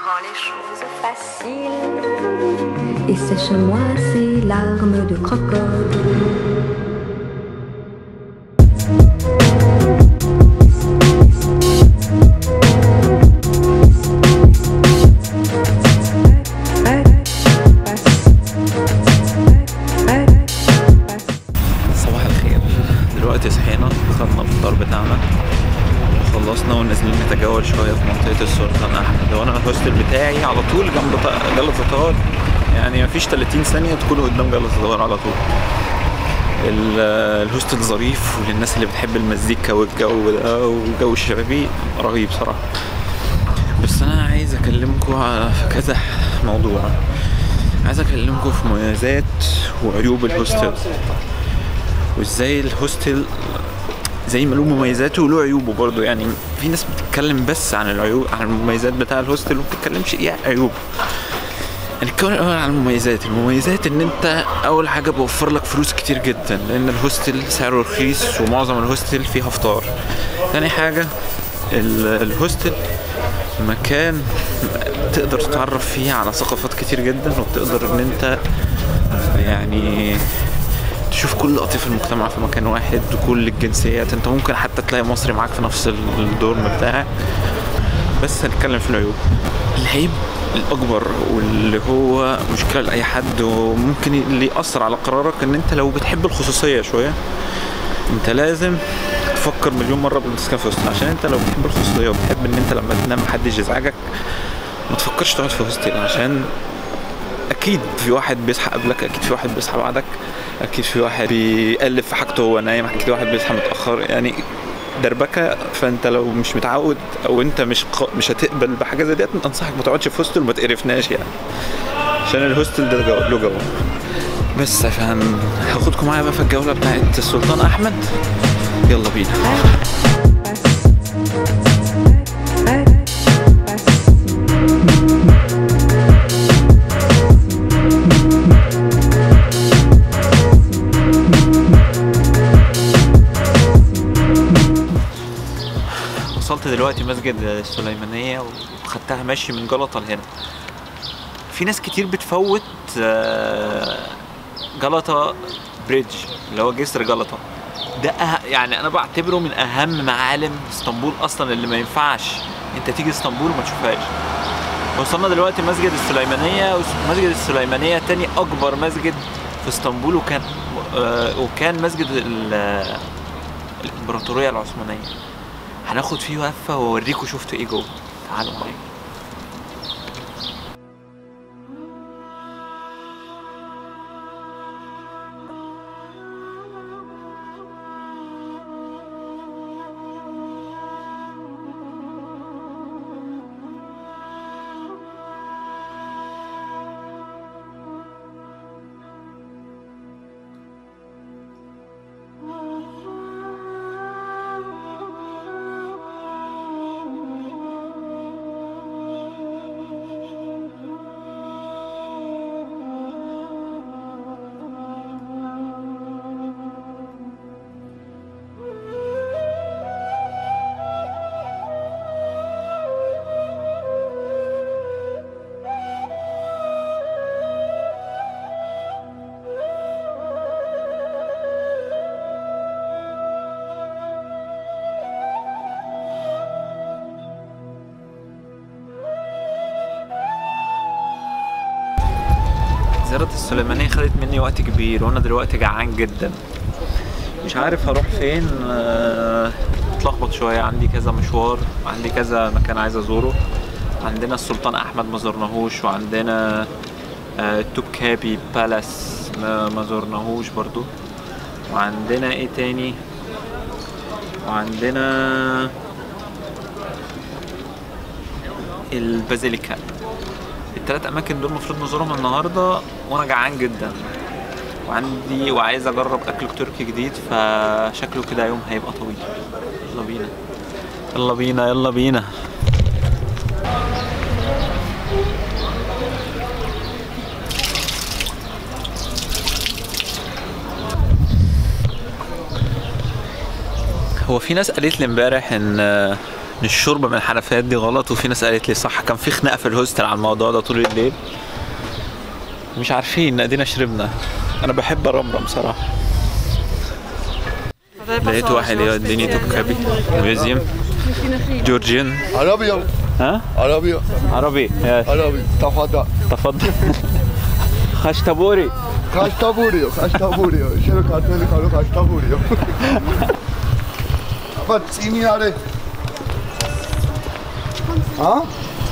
rend les choses faciles. et sèche-moi ces larmes de crocodile. صباح الخير دلوقتي صحينا خدنا الفطار بتاعنا وخلصنا ونازلين نتجول شوية في منطقة السلطان أحمد وأنا الهوستل بتاعي على طول جنب ط- جلطة طار يعني مفيش 30 ثانية تكونوا قدام جلطة طار على طول ال- الهوستل ظريف وللناس اللي بتحب المزيكا والجو ده والجو الشبابي رهيب صراحة بس أنا عايز أكلمكم على في كذا موضوع عايز أكلمكم في مميزات وعيوب الهوستل وازاي الهوستل زي ما له مميزاته وله عيوبه برضه يعني في ناس بتتكلم بس عن العيوب عن المميزات بتاع الهوستل وما بتتكلمش ايه عن عيوبه هنتكلم الاول عن المميزات المميزات ان انت اول حاجه بوفر لك فلوس كتير جدا لان الهوستل سعره رخيص ومعظم الهوستل فيها فطار تاني حاجه ال- الهوستل مكان تقدر تتعرف فيه على ثقافات كتير جدا وبتقدر ان انت يعني تشوف كل اطياف المجتمع في مكان واحد وكل الجنسيات انت ممكن حتى تلاقي مصري معاك في نفس الدورم بتاعك بس هنتكلم في العيوب العيب الاكبر واللي هو مشكله لاي حد وممكن اللي ياثر على قرارك ان انت لو بتحب الخصوصيه شويه انت لازم تفكر مليون مره قبل ما تسكن في هوستل عشان انت لو بتحب الخصوصيه وبتحب ان انت لما تنام محدش يزعجك ما تفكرش تقعد في هوستل عشان اكيد في واحد بيصحى قبلك اكيد في واحد بيصحى بعدك اكيد في واحد بيقلب في حاجته وهو نايم اكيد في واحد بيصحى متاخر يعني دربكه فانت لو مش متعود او انت مش ق... مش هتقبل بحاجه زي ديت انصحك ما تقعدش في هوستل وما تقرفناش يعني عشان الهوستل ده جو له جو بس عشان هاخدكم معايا بقى في الجوله بتاعت السلطان احمد يلا بينا وصلت دلوقتي مسجد السليمانية وخدتها ماشي من جلطة لهنا في ناس كتير بتفوت آه، جلطة بريدج اللي هو جسر جلطة ده أه يعني انا بعتبره من اهم معالم اسطنبول اصلا اللي ما ينفعش انت تيجي اسطنبول وما تشوفهاش وصلنا دلوقتي مسجد السليمانية مسجد السليمانية تاني اكبر مسجد في اسطنبول وكان آه، وكان مسجد ال- الامبراطورية العثمانية هناخد فيه وقفة واوريكم شفتوا ايه جوه تعالوا معايا زيارة السليمانية خدت مني وقت كبير وانا دلوقتي جعان جدا مش عارف هروح فين آه، اتلخبط شوية عندي كذا مشوار عندي كذا مكان عايز ازوره عندنا السلطان احمد ما زرناهوش وعندنا آه، توبكابي بالاس ما ما زرناهوش برضو وعندنا ايه تاني وعندنا البازيليكا التلات اماكن دول المفروض نزورهم النهارده وانا جعان جدا وعندي وعايز اجرب اكل تركي جديد فشكله كده يوم هيبقى طويل يلا بينا يلا بينا يلا بينا هو في ناس قالت لي امبارح ان الشرب من الحنفيات دي غلط وفي ناس قالت لي صح كان في خناقه في الهوستل على الموضوع ده طول الليل مش عارفين ادينا شربنا انا بحب ارمرم صراحه لقيت واحد يوديني توكابي ميوزيوم جورجيان عربية ها عربية عربي يا عربي تفضل تفضل خشتبوري خشتابوريو خشتابوريو چرا کارتل کارو خشتابوريو بعد چینی آره ها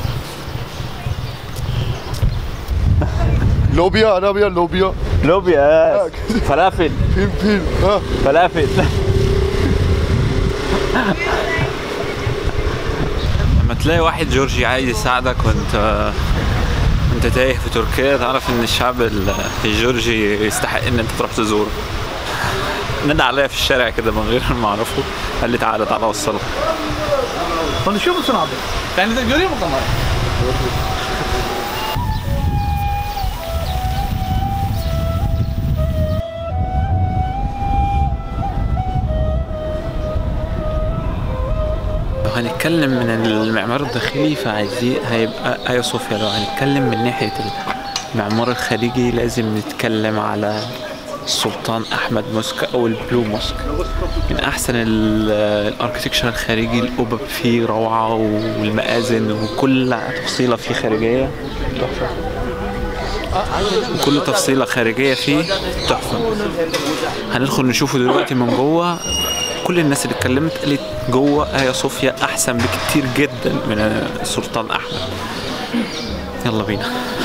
لوبیا عربية لوبیا لوبيا فلافل فیلم فیلم ها فلافل لما تلاقي واحد جورجي عايز يساعدك وانت انت تايه في تركيا تعرف ان الشعب ال- الجورجي يستحق ان انت تروح تزوره نادى عليا في الشارع كده من غير ما اعرفه قال لي تعالى تعالى اوصلك Konuşuyor musun abi? Beni de görüyor musun ama? لو هنتكلم من المعمار الداخلي فعايزين هيبقى ايا صوفيا لو هنتكلم من ناحية المعمار الخارجي لازم نتكلم على السلطان احمد موسك او البلو موسك من احسن الاركتكشر الخارجي القبب فيه روعة والمآذن وكل تفصيلة فيه خارجية تحفة وكل تفصيلة خارجية فيه تحفة هندخل نشوفه دلوقتي من جوه كل الناس اللي اتكلمت قالت جوه ايا صوفيا احسن بكتير جدا من السلطان احمد يلا بينا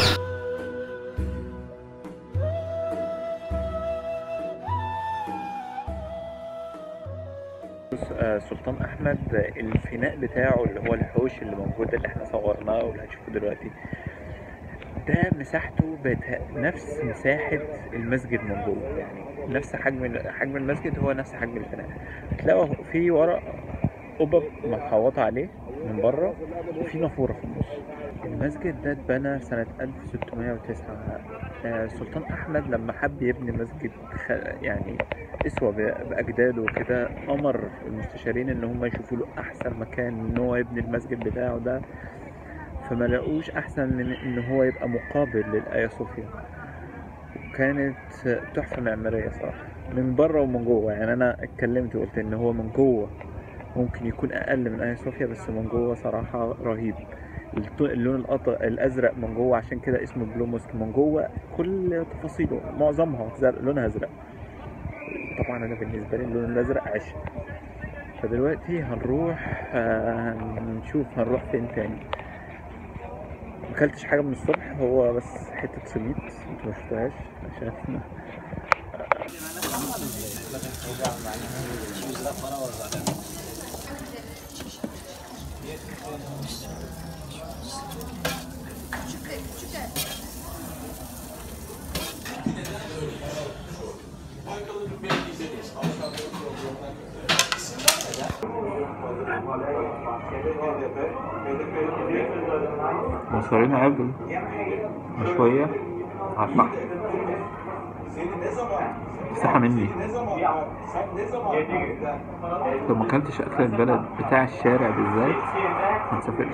سلطان احمد الفناء بتاعه اللي هو الحوش اللي موجود اللي احنا صورناه واللي هتشوفه دلوقتي ده مساحته بتا... نفس مساحة المسجد من جوه يعني نفس حجم حجم المسجد هو نفس حجم الفناء تلاقوا في ورا قبب متحوطة عليه من بره وفي نافورة في النص المسجد ده اتبنى سنة 1609 آه، السلطان أحمد لما حب يبني مسجد خ... يعني اسوة ب- بأجداده وكده أمر المستشارين إن هم يشوفوا له أحسن مكان إن هو يبني المسجد بتاعه ده فما لقوش احسن من ان هو يبقى مقابل للايا صوفيا كانت تحفه معماريه صراحه من بره ومن جوه يعني انا اتكلمت وقلت ان هو من جوه ممكن يكون اقل من ايا صوفيا بس من جوه صراحه رهيب الط- اللون الأط- الازرق من جوه عشان كده اسمه بلو موسك من جوه كل تفاصيله معظمها زرق لونها ازرق طبعا انا بالنسبه لي اللون الازرق عشق فدلوقتي هنروح آه، نشوف هنروح فين تاني مكلتش حاجه من الصبح هو بس حته سميت انتوا ما شفتهاش عشان مصارينا قبل شوية على الفحم مساحة مني لو ما اكلتش اكل البلد بتاع الشارع بالذات ما تسافرش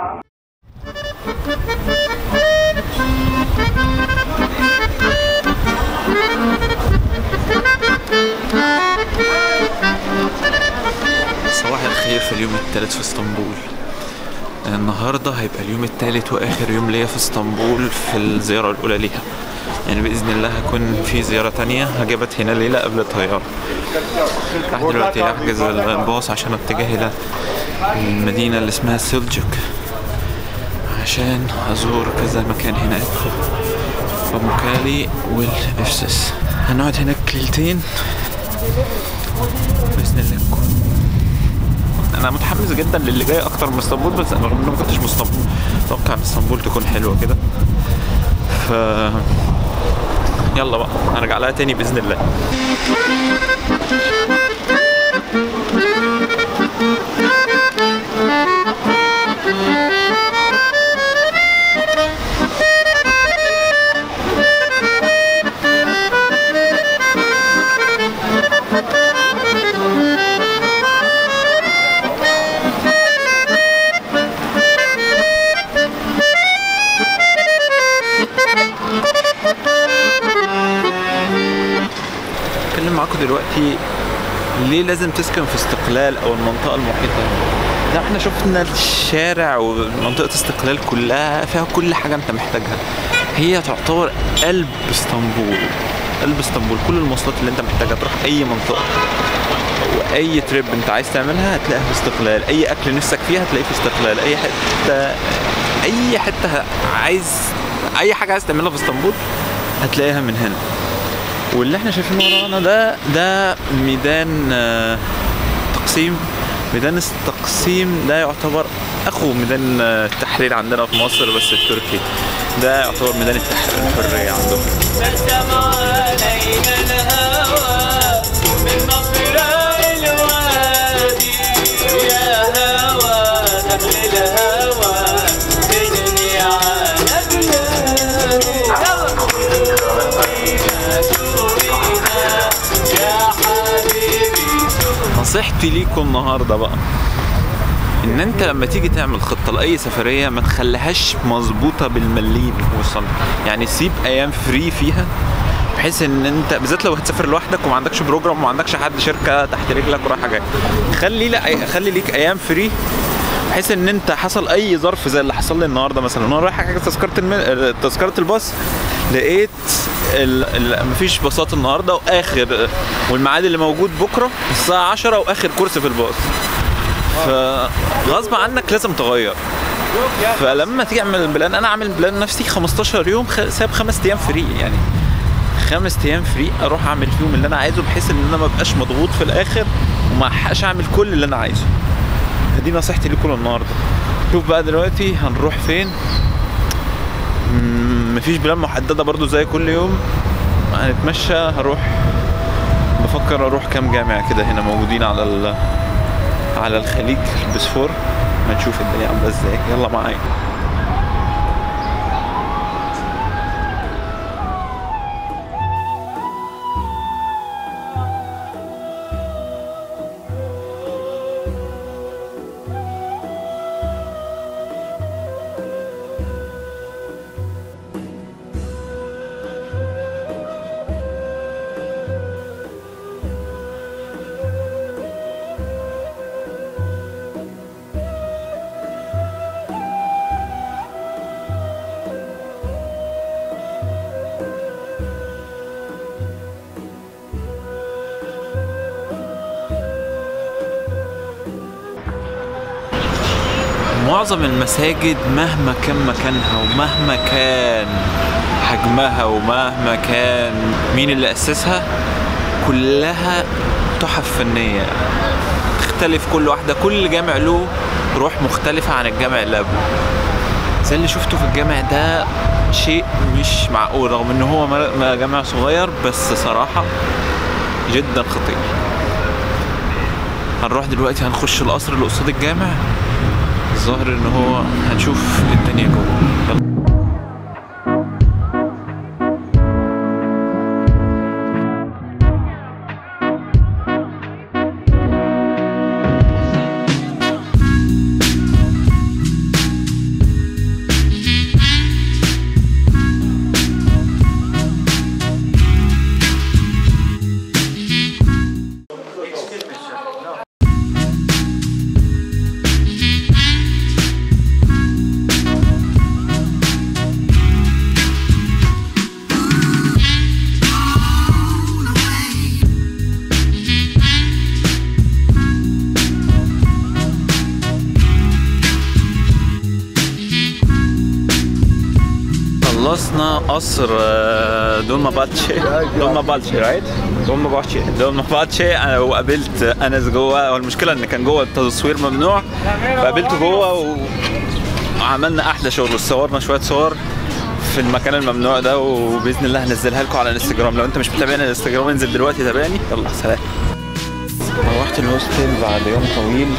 صباح الخير في اليوم الثالث في اسطنبول النهاردة هيبقى اليوم الثالث وآخر يوم ليا في اسطنبول في الزيارة الأولى ليها يعني بإذن الله هكون في زيارة تانية هجبت هنا ليلة قبل الطيارة راح دلوقتي أحجز الباص عشان أتجه إلى المدينة اللي اسمها سيلجوك عشان أزور كذا مكان هناك فمكالي والإفسس هنقعد هناك ليلتين بإذن الله نكون انا متحمس جدا للي جاي اكتر من اسطنبول بس انا رغم اني ما كنتش من اسطنبول اتوقع ان اسطنبول تكون حلوه كده ف يلا بقى هرجع لها تاني باذن الله دلوقتي ليه لازم تسكن في استقلال او المنطقه المحيطه ده احنا شفنا الشارع ومنطقه استقلال كلها فيها كل حاجه انت محتاجها هي تعتبر قلب اسطنبول قلب اسطنبول كل المواصلات اللي انت محتاجها تروح اي منطقه واي تريب انت عايز تعملها هتلاقيها في استقلال اي اكل نفسك فيها هتلاقيه في استقلال اي حته اي حته عايز اي حاجه عايز تعملها في اسطنبول هتلاقيها من هنا واللي احنا شايفينه ورانا ده ده ميدان آه، تقسيم ميدان التقسيم ده يعتبر اخو ميدان آه، التحرير عندنا في مصر بس التركي ده يعتبر ميدان التحرير الحريه عندهم بسم علينا الهوى من مفرق الوادي يا هوى دخل الهوى بدني على بلادي يا حبيبي نصيحتي ليكم النهارده بقى ان انت لما تيجي تعمل خطه لاي سفريه ما تخليهاش مظبوطه بالمليم والسنتي يعني سيب ايام فري فيها بحيث ان انت بالذات لو هتسافر لوحدك وما عندكش بروجرام وما عندكش حد شركه تحت رجلك ورايح جاي خلي لا خلي ليك ايام فري بحيث ان انت حصل اي ظرف زي اللي حصل لي النهارده مثلا انا رايح احجز تذكره الم... تذكره الباص لقيت ال... ال... مفيش باصات النهارده واخر والميعاد اللي موجود بكره الساعه 10 واخر كرسي في الباص فغصب عنك لازم تغير فلما تيجي تعمل بلان انا عامل بلان نفسي 15 يوم خ... ساب خمس ايام فري يعني خمس ايام فري اروح اعمل فيهم اللي انا عايزه بحيث ان انا ما ابقاش مضغوط في الاخر وما الحقش اعمل كل اللي انا عايزه دي نصيحتي لكم النهارده شوف بقى دلوقتي هنروح فين مم، مفيش بلان محدده برضو زي كل يوم هنتمشى هروح بفكر اروح كام جامع كده هنا موجودين على ال... على الخليج البسفور ما نشوف الدنيا عامله ازاي يلا معايا معظم المساجد مهما كان مكانها ومهما كان حجمها ومهما كان مين اللي أسسها كلها تحف فنية تختلف كل واحدة كل جامع له روح مختلفة عن الجامع اللي قبله زي اللي شفته في الجامع ده شيء مش معقول رغم ان هو مر- ما جامع صغير بس صراحة جدا خطير هنروح دلوقتي هنخش القصر اللي قصاد الجامع الظاهر ان هو هنشوف الدنيا جوه يلا خلصنا قصر آه، دولما باتشي دولما باتشي رايت دولما باتشي دولما باتشي أنا وقابلت انس جوه والمشكله ان كان جوه التصوير ممنوع فقابلته جوه و... وعملنا احلى شغل وصورنا شويه صور في المكان الممنوع ده وباذن الله هنزلها لكم على الانستجرام لو انت مش متابعني على الانستجرام انزل دلوقتي تابعني يلا سلام روحت الهوستل بعد يوم طويل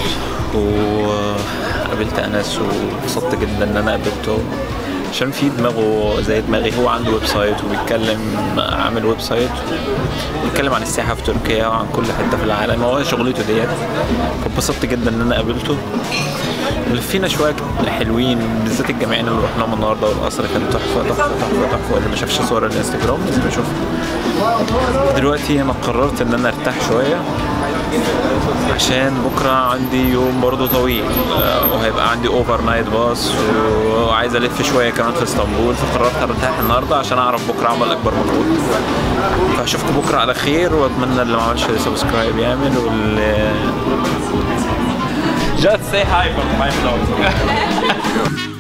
وقابلت انس وانبسطت جدا ان انا قابلته عشان في دماغه زي دماغي هو عنده ويب سايت وبيتكلم عامل ويب سايت بيتكلم عن السياحه في تركيا وعن كل حته في العالم هو شغلته ديت فانبسطت جدا ان انا قابلته لفينا شويه حلوين بالذات الجامعين اللي رحناهم النهارده والقصر كان تحفه تحفه تحفه تحفه اللي ما شافش صور الانستجرام لازم يشوفها دلوقتي انا قررت ان انا ارتاح شويه عشان بكره عندي يوم برضو طويل آه، وهيبقى عندي اوفر نايت باص وعايز الف شويه كمان في اسطنبول فقررت ارتاح النهارده عشان اعرف بكره اعمل اكبر مجهود فاشوفكم بكره على خير واتمنى اللي ما عملش سبسكرايب يعمل واللي Just say hi from my vlog.